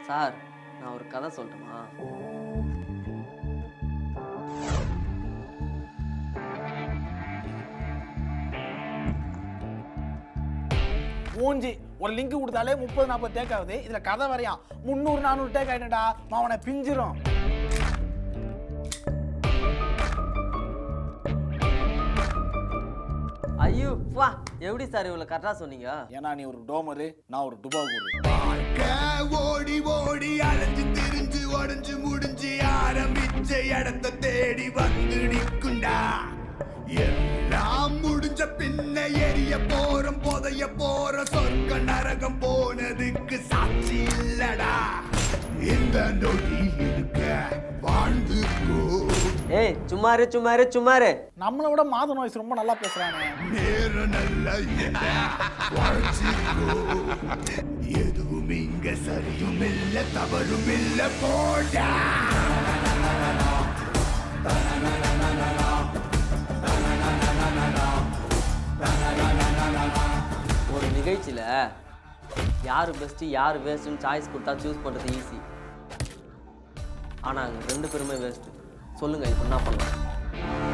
sir நான் ஒரு கதை சொல்லட்டுமா மூஞ்சி ஒரு லிங்க் கொடுத்தாலே முப்பது நாற்பது டேக் ஆகுது இதுல கதை வரையான் முந்நூறு நானூறு டேக் ஆயிட்டா அவனை பிஞ்சிரும் ஐயோ வா எப்படி சார் இவ்வளோ கரெக்டாக சொன்னீங்க ஏன்னா நீ ஒரு டோமரு நான் ஒரு டுபாகூரு வாழ்க்கை ஓடி ஓடி அலைஞ்சு திரிஞ்சு உடஞ்சு முடிஞ்சு ஆரம்பிச்ச இடத்த தேடி வந்து நிக்குண்டா எல்லாம் முடிஞ்ச பின்ன எரிய போறோம் புதைய போற சொர்க்க நரகம் போனதுக்கு சாட்சி இல்லடா இந்த நொடி இருக்க வாழ்ந்துக்கோ ஏய் சும்மாரு சும்மாரு சும்மாரு நம்மளை விட மாத நோய்ஸ் ரொம்ப நல்லா பேசுறானே நேரம் நல்ல வாழ்ச்சிக்கோ எதுவும் இங்க சரியும் இல்ல தவறும் இல்ல போடா ஒரு நிகழ்ச்சியில் யார் பெஸ்ட்டு யார் வேஸ்ட்டுன்னு சாய்ஸ் கொடுத்தா சூஸ் பண்ணுறது ஈஸி ஆனால் அங்கே ரெண்டு பேருமே வேஸ்ட்டு சொல்லுங்கள் இப்போ என்ன பண்ணலாம்